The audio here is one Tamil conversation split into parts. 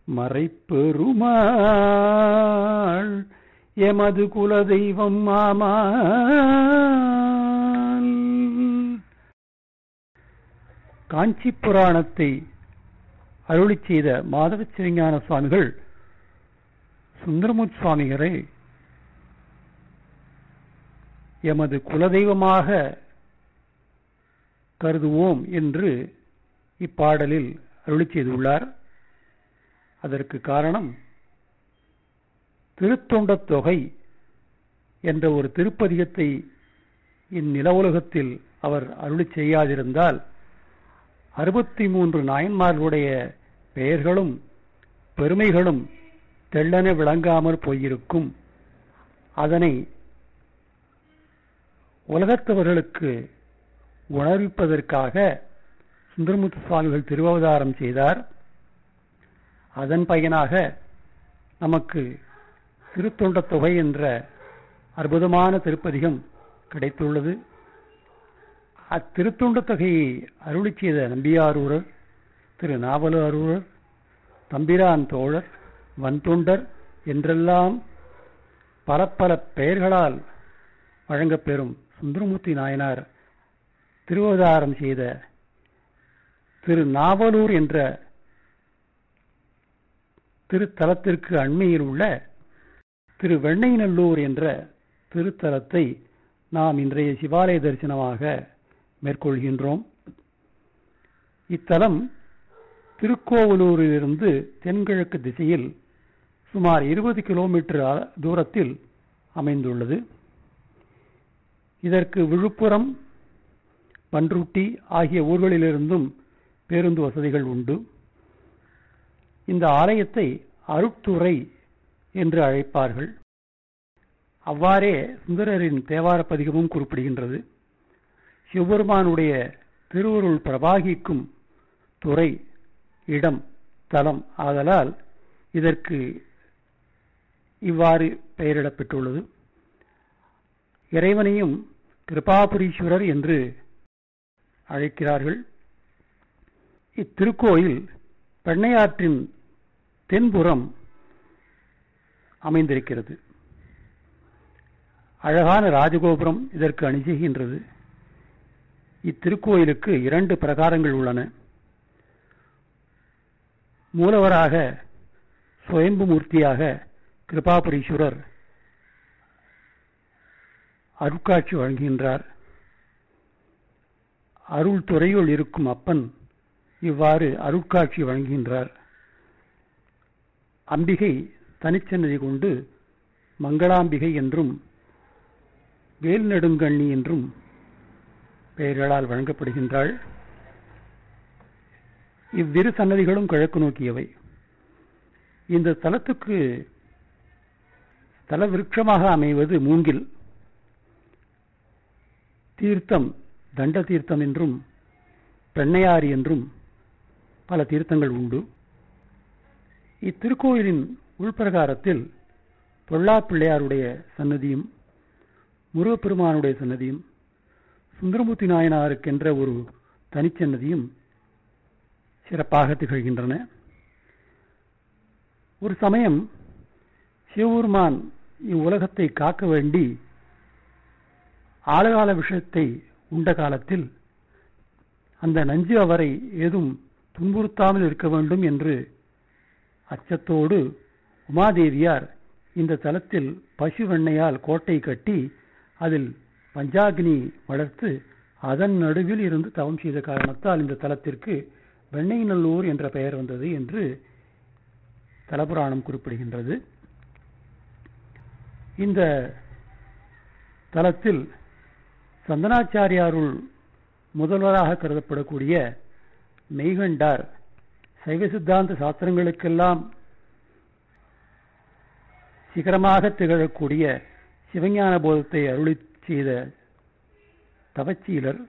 மறைப்பெருமாள் எமது குலதெய்வம் ஆமால் காஞ்சி புராணத்தை அருளிச் செய்த மாதவ சிவஞான சுவாமிகள் சுந்தரமுத் சுவாமிகளை எமது குலதெய்வமாக கருதுவோம் என்று இப்பாடலில் அருளிச் செய்துள்ளார் அதற்கு காரணம் திருத்தொண்டத் தொகை என்ற ஒரு திருப்பதிகத்தை இந்நில உலகத்தில் அவர் அருளிச் செய்யாதிருந்தால் அறுபத்தி மூன்று நாயன்மார்களுடைய பெயர்களும் பெருமைகளும் தெள்ளென விளங்காமற் போயிருக்கும் அதனை உலகத்தவர்களுக்கு உணர்விப்பதற்காக சுந்தரமுத்து சுவாமிகள் திருவவதாரம் செய்தார் அதன் பயனாக நமக்கு திருத்தொண்ட தொகை என்ற அற்புதமான திருப்பதிகம் கிடைத்துள்ளது அத்திருத்தொண்ட தொகையை அருளி செய்த நம்பியாரூரர் திரு நாவலூரர் தம்பிரான் தோழர் வன்தொண்டர் என்றெல்லாம் பல பல பெயர்களால் வழங்கப்பெறும் சுந்தரமூர்த்தி நாயனார் திருவதாரம் செய்த திரு நாவலூர் என்ற திருத்தலத்திற்கு அண்மையில் உள்ள திரு வெண்ணைநல்லூர் என்ற திருத்தலத்தை நாம் இன்றைய சிவாலய தரிசனமாக மேற்கொள்கின்றோம் இத்தலம் திருக்கோவலூரிலிருந்து தென்கிழக்கு திசையில் சுமார் இருபது கிலோமீட்டர் தூரத்தில் அமைந்துள்ளது இதற்கு விழுப்புரம் பன்ருட்டி ஆகிய ஊர்களிலிருந்தும் பேருந்து வசதிகள் உண்டு இந்த ஆலயத்தை அருட்துறை என்று அழைப்பார்கள் அவ்வாறே சுந்தரரின் தேவார பதிகமும் குறிப்பிடுகின்றது சிவபெருமானுடைய திருவருள் பிரபாகிக்கும் துறை இடம் தலம் ஆதலால் இதற்கு இவ்வாறு பெயரிடப்பட்டுள்ளது இறைவனையும் கிருபாபுரீஸ்வரர் என்று அழைக்கிறார்கள் இத்திருக்கோயில் பெண்ணையாற்றின் தென்புறம் அமைந்திருக்கிறது அழகான ராஜகோபுரம் இதற்கு அணிசெய்கின்றது இத்திருக்கோயிலுக்கு இரண்டு பிரகாரங்கள் உள்ளன மூலவராக சுயம்பு மூர்த்தியாக கிருபாபுரீஸ்வரர் அருட்காட்சி வழங்குகின்றார் அருள் துறையுள் இருக்கும் அப்பன் இவ்வாறு அருட்காட்சி வழங்குகின்றார் அம்பிகை தனிச்சன்னதி கொண்டு மங்களாம்பிகை என்றும் வேல் நெடுங்கண்ணி என்றும் பெயர்களால் வழங்கப்படுகின்றாள் இவ்விரு சன்னதிகளும் கிழக்கு நோக்கியவை இந்த தலத்துக்கு தல விருட்சமாக அமைவது மூங்கில் தீர்த்தம் தண்ட தீர்த்தம் என்றும் பெண்ணையாறு என்றும் பல தீர்த்தங்கள் உண்டு இத்திருக்கோயிலின் உள்பிரகாரத்தில் பொல்லா பிள்ளையாருடைய சன்னதியும் முருகப்பெருமானுடைய சன்னதியும் சுந்தரமூர்த்தி நாயனாருக்கென்ற ஒரு தனிச்சன்னதியும் சிறப்பாக திகழ்கின்றன ஒரு சமயம் சிவபெருமான் இவ்வுலகத்தை காக்க வேண்டி ஆழகால விஷயத்தை உண்ட காலத்தில் அந்த நஞ்சு அவரை ஏதும் துன்புறுத்தாமல் இருக்க வேண்டும் என்று அச்சத்தோடு உமாதேவியார் இந்த தலத்தில் பசு வெண்ணையால் கோட்டை கட்டி அதில் பஞ்சாக்னி வளர்த்து அதன் நடுவில் இருந்து தவம் செய்த காரணத்தால் இந்த தலத்திற்கு வெண்ணெய் நல்லூர் என்ற பெயர் வந்தது என்று தலபுராணம் குறிப்பிடுகின்றது இந்த தலத்தில் சந்தனாச்சாரியாருள் முதல்வராக கருதப்படக்கூடிய மெய்கண்டார் சைவ சித்தாந்த சாஸ்திரங்களுக்கெல்லாம் சிகரமாக திகழக்கூடிய சிவஞான போதத்தை அருளி செய்த தவச்சீலர்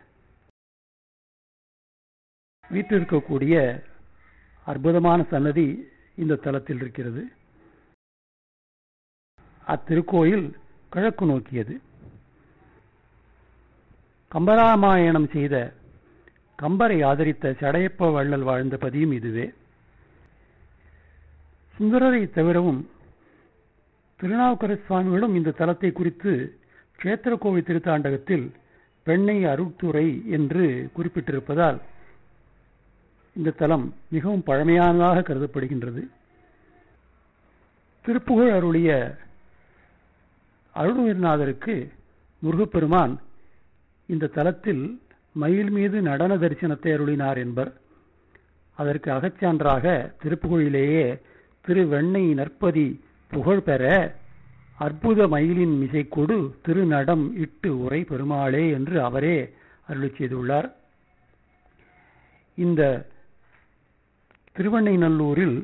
வீட்டிருக்கக்கூடிய அற்புதமான சன்னதி இந்த தலத்தில் இருக்கிறது அத்திருக்கோயில் கிழக்கு நோக்கியது கம்பராமாயணம் செய்த கம்பரை ஆதரித்த சடையப்ப வள்ளல் வாழ்ந்த பதியும் இதுவே சுந்தரரை தவிரவும் திருநாவுக்கர சுவாமிகளும் இந்த தலத்தை குறித்து கஷேத்திர கோவில் திருத்தாண்டகத்தில் பெண்ணை அருட்துறை என்று குறிப்பிட்டிருப்பதால் இந்த தலம் மிகவும் பழமையானதாக கருதப்படுகின்றது திருப்புகழ் அருளிய அருள்வீர்நாதருக்கு முருகப்பெருமான் இந்த தலத்தில் மயில் மீது நடன தரிசனத்தை அருளினார் என்பர் அதற்கு அகச்சான்றாக திருப்புகழிலேயே திரு வெண்ணை நற்பதி புகழ் பெற அற்புத மயிலின் மிசைக்கொடு திருநடம் இட்டு உரை பெருமாளே என்று அவரே அருளி செய்துள்ளார் இந்த திருவண்ணைநல்லூரில்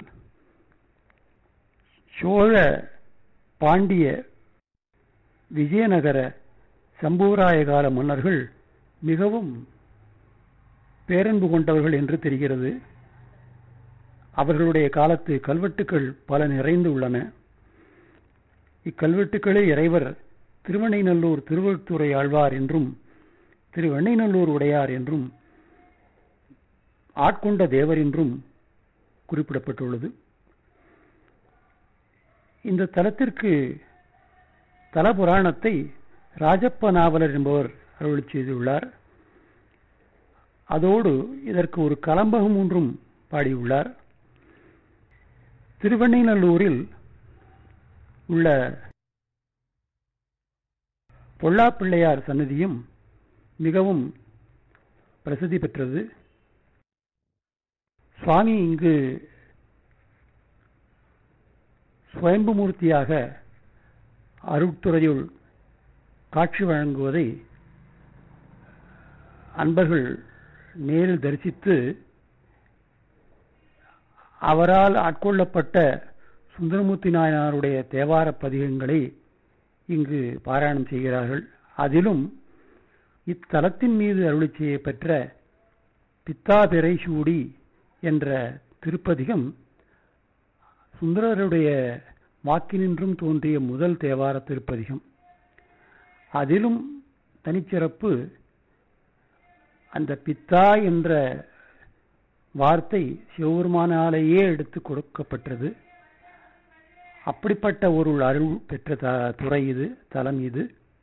சோழ பாண்டிய விஜயநகர சம்பூராய கால மன்னர்கள் மிகவும் பேரன்பு கொண்டவர்கள் என்று தெரிகிறது அவர்களுடைய காலத்து கல்வெட்டுக்கள் பல நிறைந்து உள்ளன இக்கல்வெட்டுக்களே இறைவர் திருவண்ணைநல்லூர் திருவள்ளுத்துறை ஆழ்வார் என்றும் திருவெண்ணைநல்லூர் உடையார் என்றும் ஆட்கொண்ட தேவர் என்றும் குறிப்பிடப்பட்டுள்ளது இந்த தலத்திற்கு தல புராணத்தை ராஜப்ப நாவலர் என்பவர் அருளி செய்துள்ளார் அதோடு இதற்கு ஒரு கலம்பகம் ஒன்றும் பாடியுள்ளார் திருவெண்ணைநல்லூரில் உள்ள பொல்லாப்பிள்ளையார் சன்னதியும் மிகவும் பிரசித்தி பெற்றது சுவாமி இங்கு சுயம்புமூர்த்தியாக அருட்துறையுள் காட்சி வழங்குவதை அன்பர்கள் நேரில் தரிசித்து அவரால் ஆட்கொள்ளப்பட்ட சுந்தரமூர்த்தி நாயனாருடைய தேவார பதிகங்களை இங்கு பாராயணம் செய்கிறார்கள் அதிலும் இத்தலத்தின் மீது அருளி செய்யப்பெற்ற பித்தாபிரை சூடி என்ற திருப்பதிகம் சுந்தரருடைய வாக்கினின்றும் தோன்றிய முதல் தேவார திருப்பதிகம் அதிலும் தனிச்சிறப்பு அந்த பித்தா என்ற வார்த்தை சிவபெருமானாலேயே எடுத்து கொடுக்கப்பட்டது அப்படிப்பட்ட ஒரு அருள் பெற்ற த- துறை இது தலம் இது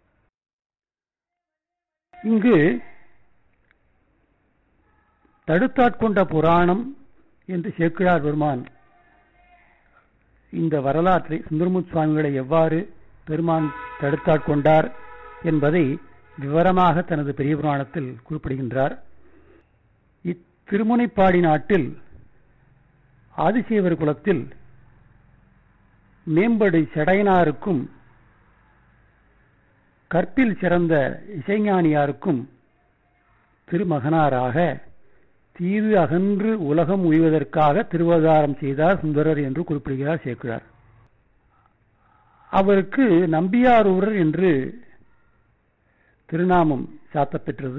இங்கு தடுத்தாட்கொண்ட புராணம் என்று சேக்கிழார் பெருமான் இந்த வரலாற்றை சுந்தரமுத் சுவாமிகளை எவ்வாறு பெருமான் தடுத்தாட்கொண்டார் என்பதை விவரமாக தனது பெரிய புராணத்தில் குறிப்பிடுகின்றார் இத்திருமுனைப்பாடி நாட்டில் ஆதிசேவர் குலத்தில் மேம்படு செடையனாருக்கும் கற்பில் சிறந்த இசைஞானியாருக்கும் திருமகனாராக தீது அகன்று உலகம் உய்வதற்காக திருவதாரம் செய்தார் சுந்தரர் என்று குறிப்பிடுகிறார் சேக்கிழார் அவருக்கு நம்பியாரூரர் என்று திருநாமம் சாத்தப்பெற்றது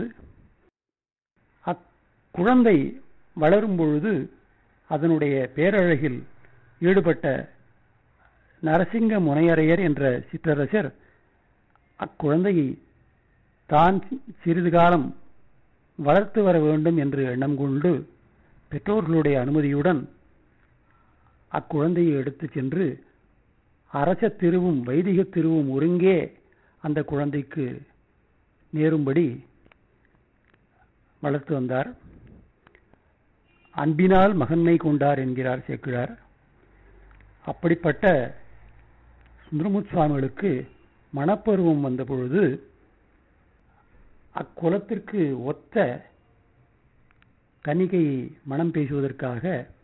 அக்குழந்தை வளரும் பொழுது அதனுடைய பேரழகில் ஈடுபட்ட நரசிங்க முனையரையர் என்ற சிற்றரசர் அக்குழந்தையை தான் சிறிது காலம் வளர்த்து வர வேண்டும் என்று எண்ணம் கொண்டு பெற்றோர்களுடைய அனுமதியுடன் அக்குழந்தையை எடுத்துச் சென்று அரச திருவும் வைதிக திருவும் ஒருங்கே அந்த குழந்தைக்கு நேரும்படி வளர்த்து வந்தார் அன்பினால் மகன்மை கொண்டார் என்கிறார் சேக்கிழார் அப்படிப்பட்ட சுந்தரமுத் சுவாமிகளுக்கு மணப்பருவம் வந்த பொழுது அக்குலத்திற்கு ஒத்த கன்னிகையை மனம் பேசுவதற்காக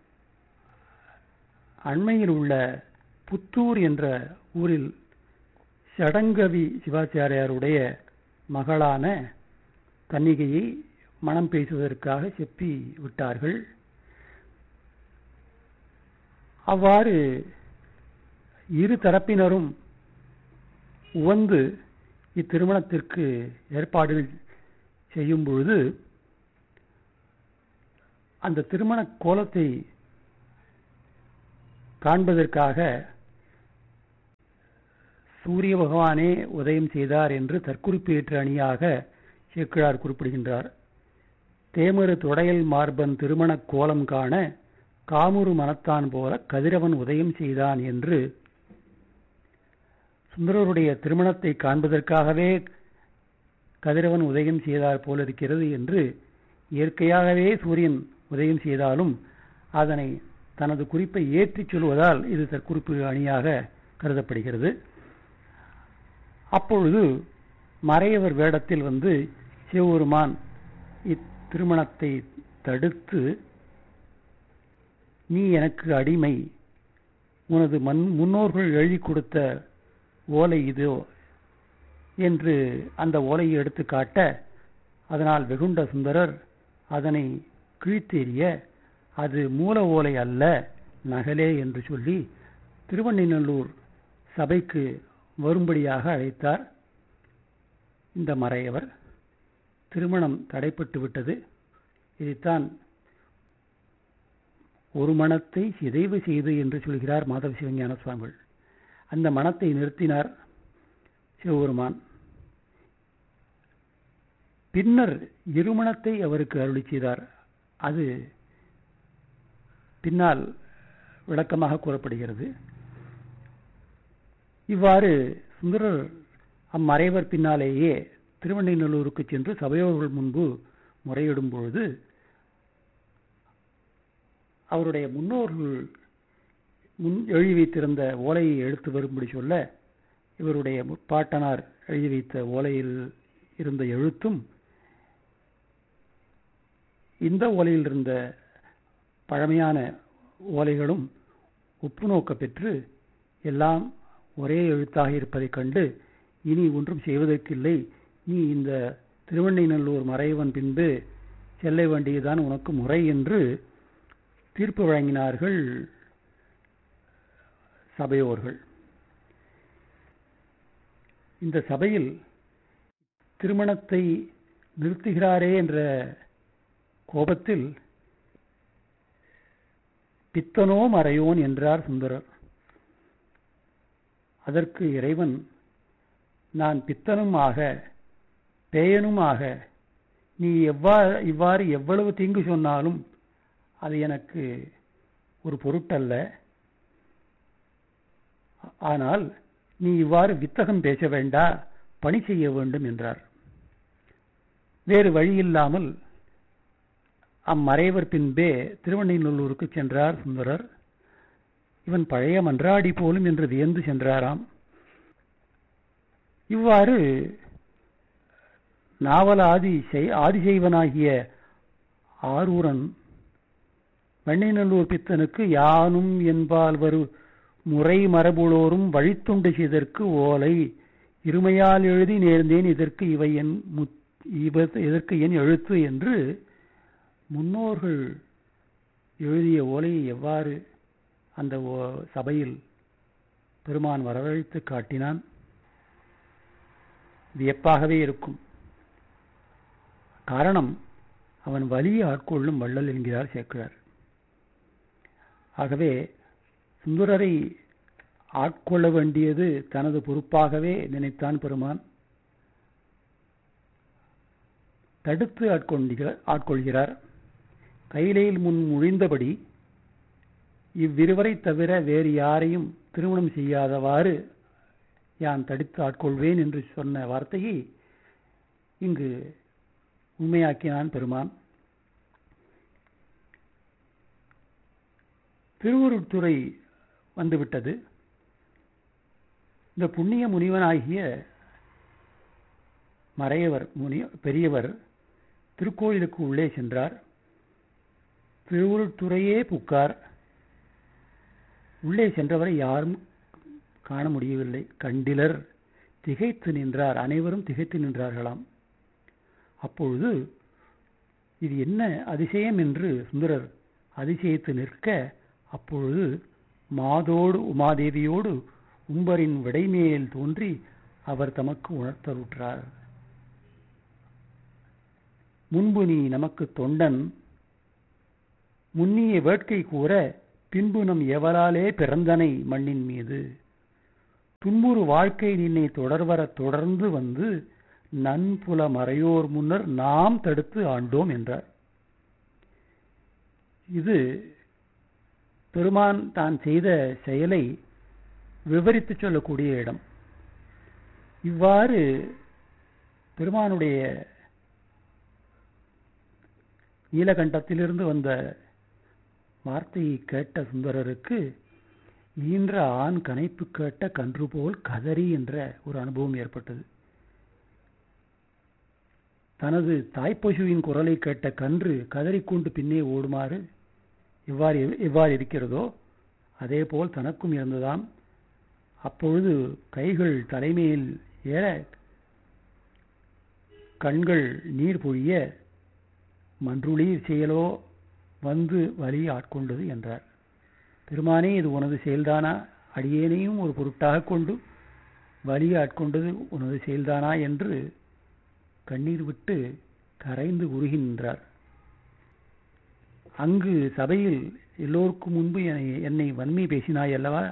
அண்மையில் உள்ள புத்தூர் என்ற ஊரில் சடங்கவி சிவாச்சாரியாருடைய மகளான கன்னிகையை மனம் பேசுவதற்காக செப்பி விட்டார்கள் அவ்வாறு இரு தரப்பினரும் உவந்து இத்திருமணத்திற்கு ஏற்பாடுகள் செய்யும் பொழுது அந்த திருமண கோலத்தை காண்பதற்காக சூரிய பகவானே உதயம் செய்தார் என்று தற்குறிப்பேற்று அணியாக சேக்கிழார் குறிப்பிடுகின்றார் தேமரு தொடையல் மார்பன் திருமண கோலம் காண காமுறு மனத்தான் போல கதிரவன் உதயம் செய்தான் என்று சுந்தரருடைய திருமணத்தை காண்பதற்காகவே கதிரவன் உதயம் செய்தார் போல இருக்கிறது என்று இயற்கையாகவே சூரியன் உதயம் செய்தாலும் அதனை தனது குறிப்பை ஏற்றிச் சொல்வதால் இது தற்குறிப்பு அணியாக கருதப்படுகிறது அப்பொழுது மறையவர் வேடத்தில் வந்து சிவபெருமான் இத்திருமணத்தை தடுத்து நீ எனக்கு அடிமை உனது மண் முன்னோர்கள் எழுதி கொடுத்த ஓலை இதோ என்று அந்த ஓலையை எடுத்து காட்ட அதனால் வெகுண்ட சுந்தரர் அதனை கிழித்தெறிய அது மூல ஓலை அல்ல நகலே என்று சொல்லி திருவண்ணைநல்லூர் சபைக்கு வரும்படியாக அழைத்தார் இந்த மறையவர் திருமணம் தடைப்பட்டு விட்டது இதைத்தான் ஒரு மனத்தை சிதைவு செய்து என்று சொல்கிறார் மாதவ சிவஞான சுவாமிகள் அந்த மனத்தை நிறுத்தினார் சிவபெருமான் பின்னர் இருமணத்தை அவருக்கு அருளி செய்தார் அது பின்னால் விளக்கமாக கூறப்படுகிறது இவ்வாறு சுந்தரர் அம்மறைவர் பின்னாலேயே திருவண்ணைநல்லூருக்கு சென்று சபையோர்கள் முன்பு முறையிடும் பொழுது அவருடைய முன்னோர்கள் முன் எழுதி வைத்திருந்த ஓலையை எடுத்து வரும்படி சொல்ல இவருடைய முப்பாட்டனார் எழுதி வைத்த ஓலையில் இருந்த எழுத்தும் இந்த ஓலையில் இருந்த பழமையான ஓலைகளும் ஒப்பு நோக்க பெற்று எல்லாம் ஒரே எழுத்தாக இருப்பதைக் கண்டு இனி ஒன்றும் செய்வதற்கில்லை நீ இந்த திருவண்ணைநல்லூர் மறைவன் பின்பு செல்ல வேண்டியதுதான் உனக்கு முறை என்று தீர்ப்பு வழங்கினார்கள் சபையோர்கள் இந்த சபையில் திருமணத்தை நிறுத்துகிறாரே என்ற கோபத்தில் பித்தனோ மறையோன் என்றார் சுந்தரர் அதற்கு இறைவன் நான் பித்தனும் ஆக பேயனும் ஆக நீ எவ்வாறு இவ்வாறு எவ்வளவு தீங்கு சொன்னாலும் அது எனக்கு ஒரு பொருட்டல்ல ஆனால் நீ இவ்வாறு வித்தகம் பேச வேண்டா பணி செய்ய வேண்டும் என்றார் வேறு வழியில்லாமல் அம்மறைவர் பின்பே திருவண்ணைநல்லூருக்கு சென்றார் சுந்தரர் இவன் பழைய மன்றாடி போலும் என்று வியந்து சென்றாராம் இவ்வாறு நாவல ஆதி ஆதிசைவனாகிய ஆரூரன் வண்ணைநல்லூர் பித்தனுக்கு யானும் என்பால் வரு முறை மரபுளோரும் வழித்துண்டு செய்தற்கு ஓலை இருமையால் எழுதி நேர்ந்தேன் இதற்கு இவை என் இதற்கு என் எழுத்து என்று முன்னோர்கள் எழுதிய ஓலையை எவ்வாறு அந்த சபையில் பெருமான் வரவழைத்து காட்டினான் வியப்பாகவே இருக்கும் காரணம் அவன் வலிய ஆட்கொள்ளும் வள்ளல் என்கிறார் சேக்கிழார் ஆகவே சுந்தரரை ஆட்கொள்ள வேண்டியது தனது பொறுப்பாகவே நினைத்தான் பெருமான் தடுத்து ஆட்கொள்கிறார் ஆட்கொள்கிறார் கையிலையில் முன் முழிந்தபடி இவ்விருவரை தவிர வேறு யாரையும் திருமணம் செய்யாதவாறு யான் தடுத்து ஆட்கொள்வேன் என்று சொன்ன வார்த்தையை இங்கு உண்மையாக்கினான் பெருமான் திருவுருத்துறை வந்துவிட்டது இந்த புண்ணிய முனிவனாகிய மறையவர் முனி பெரியவர் திருக்கோயிலுக்கு உள்ளே சென்றார் திருவுருத்துறையே புக்கார் உள்ளே சென்றவரை யாரும் காண முடியவில்லை கண்டிலர் திகைத்து நின்றார் அனைவரும் திகைத்து நின்றார்களாம் அப்பொழுது இது என்ன அதிசயம் என்று சுந்தரர் அதிசயித்து நிற்க அப்பொழுது மாதோடு உமாதேவியோடு உம்பரின் விடைமேல் தோன்றி அவர் தமக்கு உணர்த்தருற்றார் முன்பு நீ நமக்கு தொண்டன் முன்னிய வேட்கை கூற பின்பு நம் எவராலே பிறந்தனை மண்ணின் மீது துன்புறு வாழ்க்கை நின்னை தொடர்வர தொடர்ந்து வந்து நன்புல மறையோர் முன்னர் நாம் தடுத்து ஆண்டோம் என்றார் இது பெருமான் தான் செய்த செயலை விவரித்து சொல்லக்கூடிய இடம் இவ்வாறு பெருமானுடைய நீலகண்டத்திலிருந்து வந்த வார்த்தையை கேட்ட சுந்தரருக்கு ஈன்ற ஆண் கனைப்பு கேட்ட கன்று போல் கதறி என்ற ஒரு அனுபவம் ஏற்பட்டது தனது தாய்ப்பசுவின் குரலை கேட்ட கன்று கதறிக்கொண்டு பின்னே ஓடுமாறு எவ்வாறு எவ்வாறு இருக்கிறதோ அதே போல் தனக்கும் இருந்ததாம் அப்பொழுது கைகள் தலைமையில் ஏற கண்கள் நீர் பொழிய மன்றுளீர் செயலோ வந்து வழி ஆட்கொண்டது என்றார் பெருமானே இது உனது செயல்தானா அடியேனையும் ஒரு பொருட்டாக கொண்டு வழி ஆட்கொண்டது உனது செயல்தானா என்று கண்ணீர் விட்டு கரைந்து உருகி நின்றார் அங்கு சபையில் எல்லோருக்கும் முன்பு என்னை வன்மை பேசினாய் அல்லவா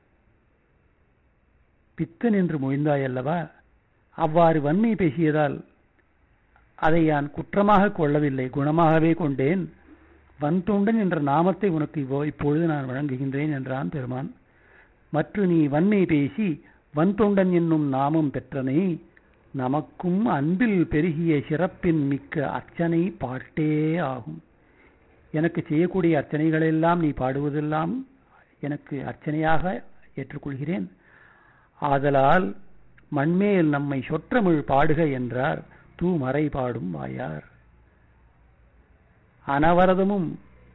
பித்தன் என்று மொழிந்தாய் அல்லவா அவ்வாறு வன்மை பேசியதால் அதை நான் குற்றமாக கொள்ளவில்லை குணமாகவே கொண்டேன் வன்தொண்டன் என்ற நாமத்தை உனக்கு இப்பொழுது நான் வழங்குகின்றேன் என்றான் பெருமான் மற்ற நீ வன்மை பேசி வன்தொண்டன் என்னும் நாமம் பெற்றனை நமக்கும் அன்பில் பெருகிய சிறப்பின் மிக்க அர்ச்சனை பாட்டே ஆகும் எனக்கு செய்யக்கூடிய அர்ச்சனைகளெல்லாம் நீ பாடுவதெல்லாம் எனக்கு அர்ச்சனையாக ஏற்றுக்கொள்கிறேன் ஆதலால் மண்மேல் நம்மை சொற்றமிழ் பாடுக என்றார் தூமறை பாடும் வாயார் அனவரதமும்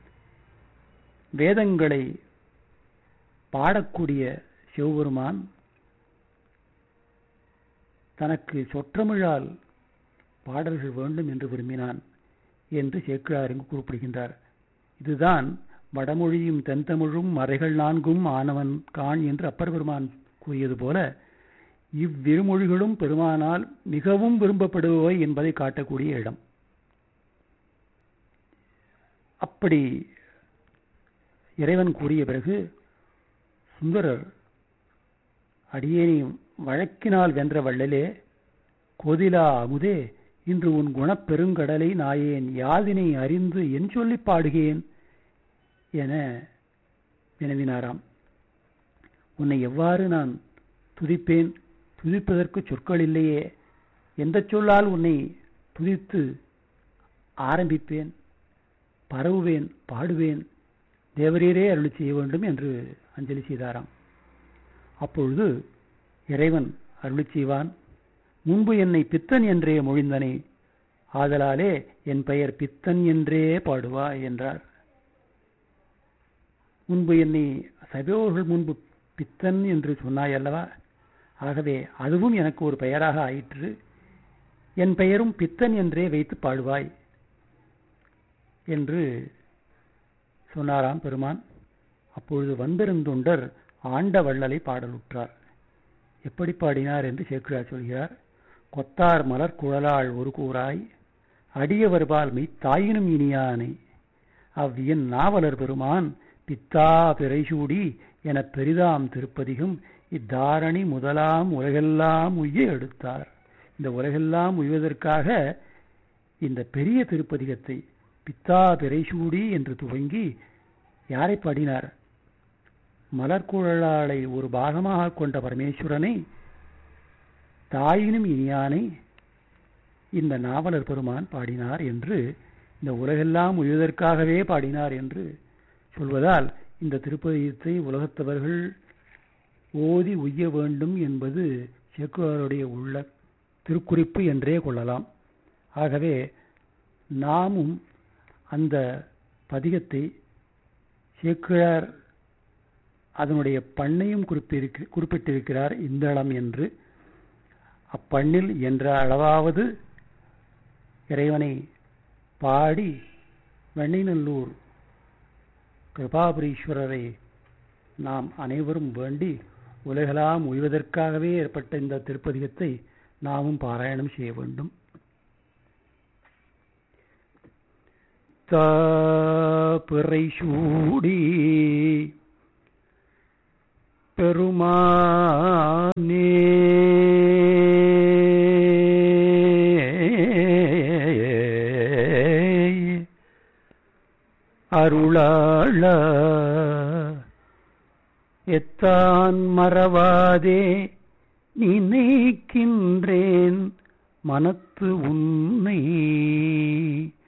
வேதங்களை பாடக்கூடிய சிவபெருமான் தனக்கு சொற்றமிழால் பாடல்கள் வேண்டும் என்று விரும்பினான் என்று சேக்கிழார் இங்கு குறிப்பிடுகின்றார் இதுதான் வடமொழியும் தென்தமிழும் மறைகள் நான்கும் ஆனவன் கான் என்று அப்பர் பெருமான் கூறியது போல இவ்விருமொழிகளும் பெருமானால் மிகவும் விரும்பப்படுபவை என்பதை காட்டக்கூடிய இடம் அப்படி இறைவன் கூறிய பிறகு சுந்தரர் அடியேனி வழக்கினால் வென்ற வள்ளலே கோதிலா அமுதே இன்று உன் குணப்பெருங்கடலை நாயேன் யாதினை அறிந்து என் சொல்லி பாடுகேன் என வினவினாராம் உன்னை எவ்வாறு நான் துதிப்பேன் துதிப்பதற்கு சொற்கள் இல்லையே எந்த சொல்லால் உன்னை துதித்து ஆரம்பிப்பேன் பரவுவேன் பாடுவேன் தேவரீரே அருளி செய்ய வேண்டும் என்று அஞ்சலி செய்தாராம் அப்பொழுது இறைவன் அருளி செய்வான் முன்பு என்னை பித்தன் என்றே மொழிந்தனே ஆதலாலே என் பெயர் பித்தன் என்றே பாடுவா என்றார் முன்பு என்னை சபையோர்கள் முன்பு பித்தன் என்று சொன்னாய் அல்லவா ஆகவே அதுவும் எனக்கு ஒரு பெயராக ஆயிற்று என் பெயரும் பித்தன் என்றே வைத்து பாடுவாய் என்று சொன்னாராம் பெருமான் அப்பொழுது வந்திருந்தொண்டர் ஆண்ட வள்ளலை பாடலுற்றார் எப்படி பாடினார் என்று சேக்கிழார் சொல்கிறார் கொத்தார் மலர் குழலாள் ஒரு கூறாய் அடியவர்பால் மெய் தாயினும் இனியானை அவ்வியன் நாவலர் பெருமான் பித்தா பிறைசூடி என பெரிதாம் திருப்பதிகும் இத்தாரணி முதலாம் உலகெல்லாம் உய்ய எடுத்தார் இந்த உலகெல்லாம் உய்வதற்காக இந்த பெரிய திருப்பதிகத்தை பித்தா பிறைசூடி என்று துவங்கி யாரை பாடினார் மலர்குழலாளை ஒரு பாகமாக கொண்ட பரமேஸ்வரனை தாயினும் இனியானை இந்த நாவலர் பெருமான் பாடினார் என்று இந்த உலகெல்லாம் உய்வதற்காகவே பாடினார் என்று சொல்வதால் இந்த திருப்பதியத்தை உலகத்தவர்கள் ஓதி உய்ய வேண்டும் என்பது சேக்குவாருடைய உள்ள திருக்குறிப்பு என்றே கொள்ளலாம் ஆகவே நாமும் அந்த பதிகத்தை சேக்கிழார் அதனுடைய பண்ணையும் குறிப்பிருக்க குறிப்பிட்டிருக்கிறார் இந்தளம் என்று அப்பண்ணில் என்ற அளவாவது இறைவனை பாடி வெண்ணைநல்லூர் கிருபாபுரீஸ்வரரை நாம் அனைவரும் வேண்டி உலகெல்லாம் உய்வதற்காகவே ஏற்பட்ட இந்த திருப்பதிகத்தை நாமும் பாராயணம் செய்ய வேண்டும் பிறை சூடி பெருமானே அருளாள எத்தான் மறவாதே நினைக்கின்றேன் மனத்து உன்னை